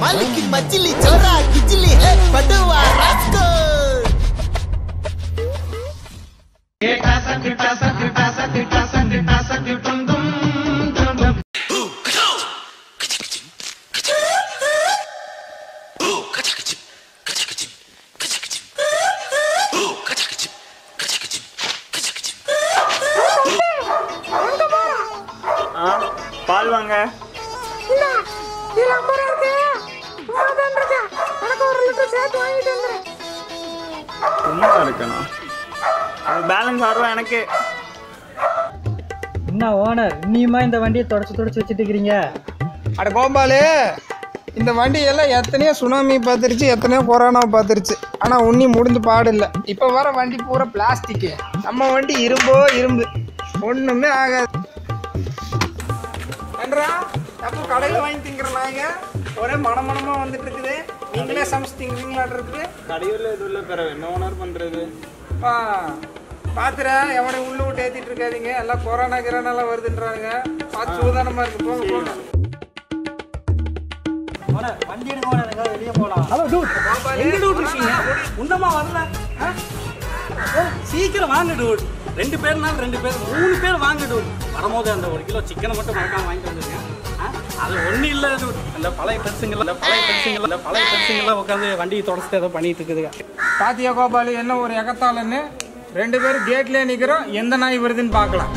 மாலிக்கு மச்சிலி சோரா கிச்சிலி ஹே படுவா Roscoe ஆ பால் வாங்க இல்ல இதுல ஐம்பது ரூபா இருக்கு உனக்கு இருக்கு எனக்கு ஒரு லிட்டர் சேர்த்து வாங்கிட்டு வந்துடுறேன் சும்மா இருக்கணும் அது பேலன்ஸ் ஆறுவா எனக்கு என்ன ஓனர் இன்னியுமா இந்த வண்டியை தொடச்சு தொடச்சு வச்சுட்டு இருக்கிறீங்க அட கோபாலு இந்த வண்டி எல்லாம் எத்தனையோ சுனாமி பார்த்துருச்சு எத்தனையோ கொரோனா பார்த்துருச்சு ஆனால் உன்னி முடிஞ்சு பாடு இல்லை இப்போ வர வண்டி பூரா பிளாஸ்டிக்கு நம்ம வண்டி இரும்போ இரும்பு ஒன்றுமே ஆகாது ஏன்றா அப்போ கடையில் வாங்கி திங்கிறலாங்க ஒரே மனமனமாக வந்துட்டு இருக்குது நீங்களே சமைச்சு திங்கிறீங்களாட்டு இருக்குது கடையூரில் இது இல்லை பிறகு என்ன ஓனர் பண்ணுறது பா பார்த்துறேன் எவனை உள்ள விட்டு ஏற்றிட்டு இருக்காதீங்க எல்லாம் கொரோனா கிரானெல்லாம் வருதுன்றாங்க பார்த்து சூதானமாக இருக்கு போங்க போங்க ஓனர் வண்டி எடுங்க ஓனர் எங்கேயாவது வெளியே போகலாம் ஹலோ டூட் எங்க டூட் இருக்கீங்க உன்னமா வரல ஆ? ஏ, சீக்கிரம் வாங்க டூட் ரெண்டு பேர்னாலும் ரெண்டு பேர் மூணு பேர் வாங்க டூட் வரும்போது அந்த ஒரு கிலோ சிக்கனை மட்டும் மறக்காம வாங்கிட்டு வந்துருங்க ஆ? அது ஒன்றும் இல்லை டூட் அந்த பழைய பெருசுங்கள்லாம் அந்த பழைய பெருசுங்கள்லாம் அந்த பழைய பெருசுங்கள்லாம் உட்காந்து வண்டியை தொடச்சிட்டு ஏதோ பண்ணிட்டு இருக்குதுங்க பாத்தியா கோபாலு என்ன ஒரு எகத்தாளன்னு ரெண்டு பேரும் கேட்லயே நிக்கிறோம் எந்த நாய் வருதுன்னு பார்க்கலாம்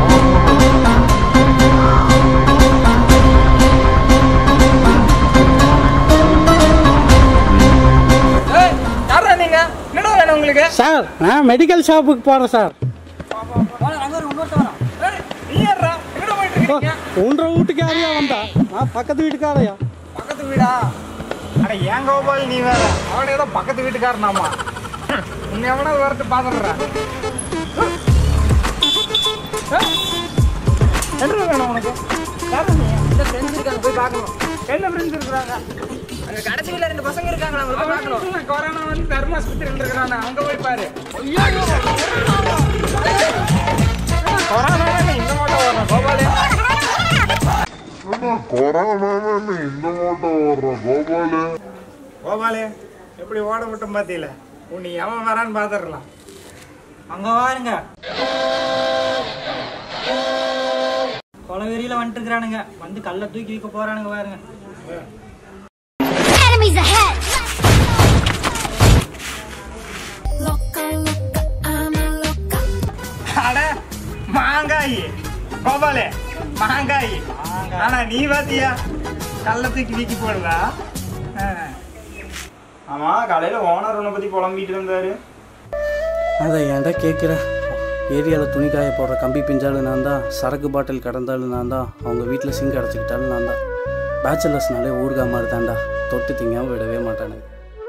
ஏய், யாரா நீங்க என்னடா வேணும் உங்களுக்கு சார் நான் மெடிக்கல் ஷாப்புக்கு போகிறேன் சார் ஓனர் அங்கே ஒரு இன்னொருத்த வரோம் ஏய், நீ யாரா எங்கடா போயிட்டு இருக்கீங்க உன்ற வீட்டுக்கு யாரையா வந்தா நான் பக்கத்து வீட்டுக்காரையா பக்கத்து வீடா அட ஏன் கோபால் நீ வேற அவன் ஏதோ பக்கத்து வீட்டுக்காரனாமா உன்னை எவனா வரட்டு பாத்துடுறேன் என்ன வேணும் உனக்கு யாரு நீ இந்த ஃப்ரெண்ட்ஸ் இருக்காங்க போய் பார்க்கணும் என்ன ஃப்ரெண்ட்ஸ் இருக்கிறாங்க அங்கே கடைசி வீட்டில் ரெண்டு பசங்க இருக்காங்க அவங்கள போய் பார்க்கணும் கொரோனா வந்து தர்மாஸ்பத்திரியில் இருக்கிறான் அங்க போய் பாரு கொரோனா இந்த மாட்டம் வரும் கோபாலே கொரோனான்னு இந்த மாட்டம் வர்ற கோபாலு கோபாலே எப்படி ஓட விட்டும் பாத்தீல உன்னை எவன் வரான்னு பாத்துடலாம் அங்கே வாருங்க கொலவெறியில் வந்துட்டு இருக்கிறானுங்க வந்து கல்லை தூக்கி வைக்க போகிறானுங்க பாருங்க Enemies ahead! அட மாங்காய் கோபாலே மாங்காய் ஆனா நீ பாத்தியா கள்ள தூக்கி வீக்கி போடுவா ஆ. ஆமாம் கடையில் ஓனர் உன்னை பற்றி புலம்பிட்டு இருந்தாரு அதை ஏன்டா கேட்குற ஏரியாவில் துணி காய போடுற கம்பி பிஞ்சாலும் நான் தான் சரக்கு பாட்டில் கடந்தாலும் நான் தான் அவங்க வீட்டில் சிங்க் அடைச்சிக்கிட்டாலும் நான் தான் பேச்சுலர்ஸ்னாலே ஊறுகா மாதிரி தான்டா தொட்டு திங்காமல் விடவே மாட்டானுங்க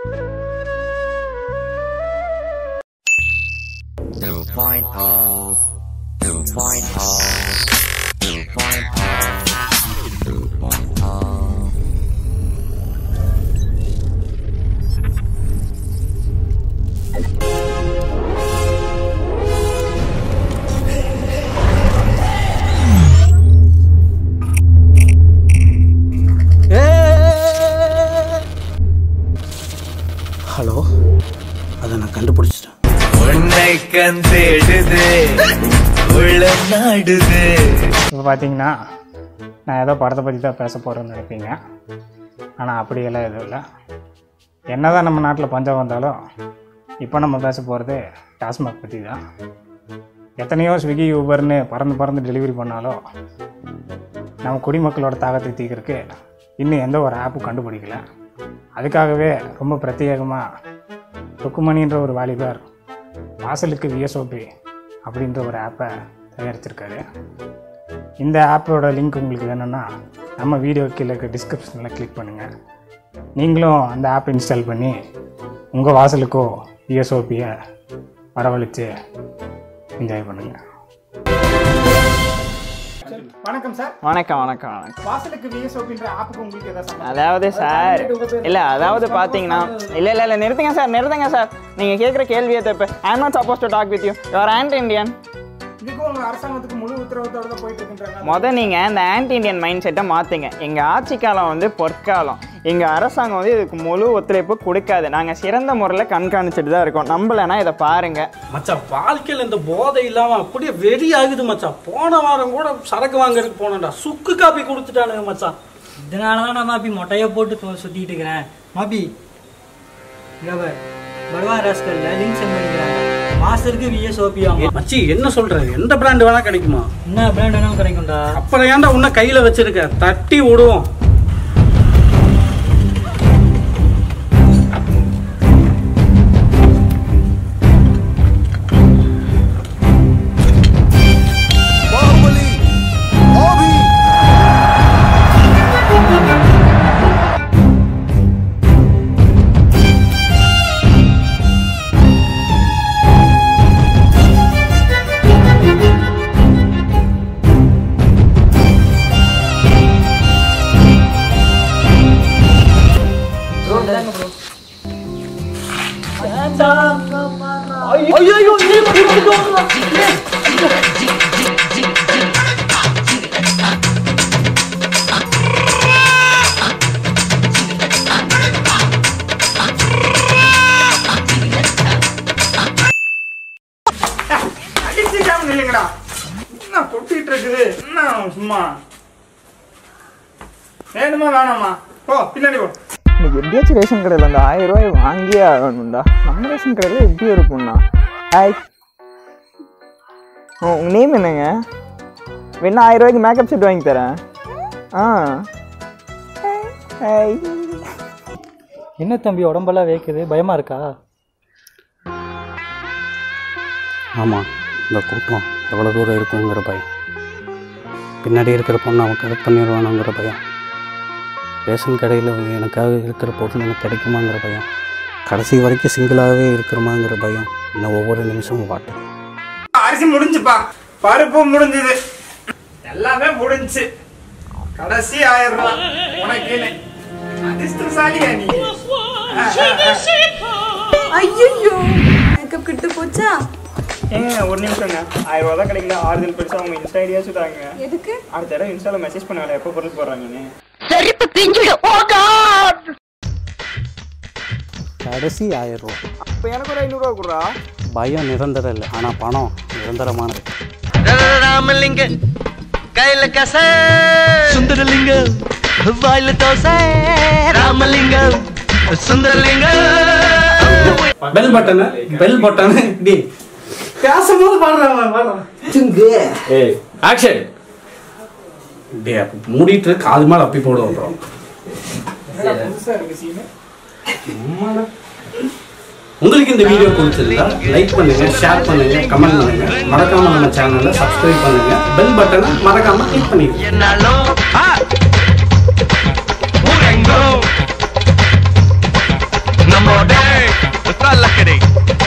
ஹலோ அதை நான் கண்டுபிடிச்சிட்டேன் உன்னை கந்தேடுது உள்ள நாடுது இப்போ பார்த்தீங்கன்னா நான் ஏதோ படத்தை பற்றி தான் பேச போகிறேன்னு நினைப்பீங்க ஆனால் அப்படியெல்லாம் எதுவும் இல்லை என்ன தான் நம்ம நாட்டில் பஞ்சம் வந்தாலும் இப்போ நம்ம பேச போகிறது டாஸ்மாக் பற்றி தான் எத்தனையோ ஸ்விக்கி ஊபர்னு பறந்து பறந்து டெலிவரி பண்ணாலும் நம்ம குடிமக்களோட தாகத்தை தீர்க்கறதுக்கு இன்னும் எந்த ஒரு ஆப்பும் கண்டுபிடிக்கல அதுக்காகவே ரொம்ப பிரத்யேகமாக ருக்குமணின்ற ஒரு வாலிபர் வாசலுக்கு விஎஸ்ஓபி அப்படின்ற ஒரு ஆப்பை தயாரிச்சிருக்காரு இந்த ஆப்போட லிங்க் உங்களுக்கு வேணும்னா நம்ம வீடியோ கீழே இருக்க டிஸ்கிரிப்ஷனில் கிளிக் பண்ணுங்கள் நீங்களும் அந்த ஆப் இன்ஸ்டால் பண்ணி உங்கள் வாசலுக்கோ விஎஸ்ஓபியை வரவழைச்சு என்ஜாய் பண்ணுங்கள் வணக்கம் சார் வணக்கம் வணக்கம் வணக்கம் வாசலுக்கு விஎஸ்ஓபின்ற ஆப்புக்கு உங்களுக்கு ஏதாவது அதாவது சார் இல்லை அதாவது பார்த்தீங்கன்னா இல்லை இல்லை இல்லை நிறுத்துங்க சார் நிறுத்துங்க சார் நீங்கள் கேட்குற கேள்வியை தப்பு I not suppose to talk with you your aunt Indian இதுக்கும் உங்க அரசாங்கத்துக்கு முழு உத்தரவாதத்தோட தான் போயிட்டு இருக்குன்றாங்க முத நீங்கள் இந்த ஆன்டி இண்டியன் மைண்ட் செட்டை மாற்றுங்க எங்கள் ஆட்சி காலம் வந்து பொற்காலம் எங்கள் அரசாங்கம் வந்து இதுக்கு முழு ஒத்துழைப்பு கொடுக்காது நாங்கள் சிறந்த முறையில் கண்காணிச்சுட்டு தான் இருக்கோம் நம்பலைன்னா இதை பாருங்கள் மச்சான் வாழ்க்கையில் இந்த போதை இல்லாம அப்படியே வெறி ஆகுது மச்சான் போன வாரம் கூட சரக்கு வாங்குறதுக்கு போனேன்டா சுக்கு காப்பி கொடுத்துட்டானுங்க மச்சான் இதனால தான் நான் மாப்பி மொட்டையை போட்டு தொ- சுத்திட்டு இருக்கிறேன் மாப்பி இங்க பார் படுவா ராஸ்கல்ல லிங்க் சென்ட் பண்ணிக்கிறாங்க மாஸ்டருக்கு விஎஸ் ஓபி ஆகும் மச்சி என்ன சொல்ற எந்த பிராண்ட் வேணா கிடைக்குமா என்ன பிராண்ட் வேணாலும் கிடைக்கும்டா அப்புறம் ஏன்டா உன்னை கையில வச்சிருக்க தட்டி விடுவோம் பாகுபலி ஆபி அடிச்சுக்காம இல்லைங்கடா என்ன கொட்டிட்டு இருக்குது என்ன சும்மா வேணுமா வேணாமா போ பின்னாடி போ இன்னைக்கு எப்படியாச்சும் ரேஷன் கடையில் அந்த ஆயிரம் ரூபாய் வாங்கியே ஆகணும்டா நம்ம ரேஷன் கடையில் எப்படி இருக்கும்ண்ணா ஹாய் ஓ உங்கள் நேம் என்னங்க வேணா ஆயிரம் ரூபாய்க்கு மேக்கப் செட் வாங்கி தரேன் ஆ ஹாய் என்ன தம்பி உடம்பெல்லாம் வேக்குது பயமா இருக்கா ஆமாம் இந்த கூட்டம் எவ்வளோ தூரம் இருக்குங்கிற பயம் பின்னாடி இருக்கிற பொண்ணை அவன் கரெக்ட் பண்ணிடுவானுங்கிற பயம் ரேஷன் கடையில் எனக்காக இருக்கிற பொருள் எனக்கு கிடைக்குமாங்கிற பயம் கடைசி வரைக்கும் சிங்கிளாகவே இருக்கிறோமாங்கிற பயம் இன்னும் ஒவ்வொரு நிமிஷமும் வாட்டேன் அரிசி முடிஞ்சுப்பா பருப்பு முடிஞ்சது எல்லாமே முடிஞ்சுச்சு கடைசி ஆயிரம் ரூபாய் உனக்குன்னு அதிர்ஷ்டசாலியா நீ ஐயோ மேக்கப் கிட்ட போச்சா ஏங்க ஒரு நிமிஷங்க ஆயிரம் ரூபா தான் கிடைக்கல ஆறுதல் பெருசா அவங்க இன்ஸ்டா ஐடியா சொல்றாங்க எதுக்கு அடுத்த தடவை இன்ஸ்டால மெசேஜ் பண்ணால எப்போ பொருள் போடுறாங்கன்னு கடைசி ஆயிரம் ரூபா இப்போ எனக்கு ஒரு ஐநூறுரூவா கொடுறா பயம் நிரந்தரம் இல்லை ஆனால் பணம் நிரந்தரமானது ராமலிங்க கையில கச சுந்தரலிங்க வாயில dosa Ramalinga Sundaralinga bell button bell button டி பேசும்போது பாடுறான் பாடுறான் ஏய் ஆக்ஷன் டே மூடிட்டு காது மேல அப்பி போடுவோம் அப்புறம் புதுசா இருக்கு சீனு உங்களுக்கு இந்த வீடியோ பிடிச்சிருந்தா லைக் பண்ணுங்க ஷேர் பண்ணுங்க கமெண்ட் பண்ணுங்க மறக்காம நம்ம சேனலை சப்ஸ்கிரைப் பண்ணுங்க பெல் பட்டனை மறக்காம கிளிக் பண்ணிடுங்க என்னாலும் ஊரெங்கும் நம்மோட தள்ளக்கடை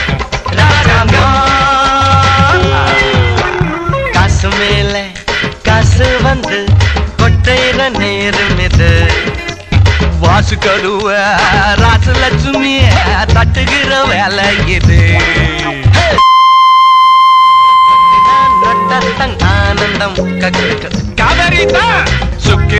காசு மேல காசு வந்து கொட்டையிற நேரம் இது வாசு கழுவ ராசலட்சுமிய தட்டுகிற வேலை இது நொட்டத்தங் ஆனந்தம் கக்கு காவேரி தான் சுக்கி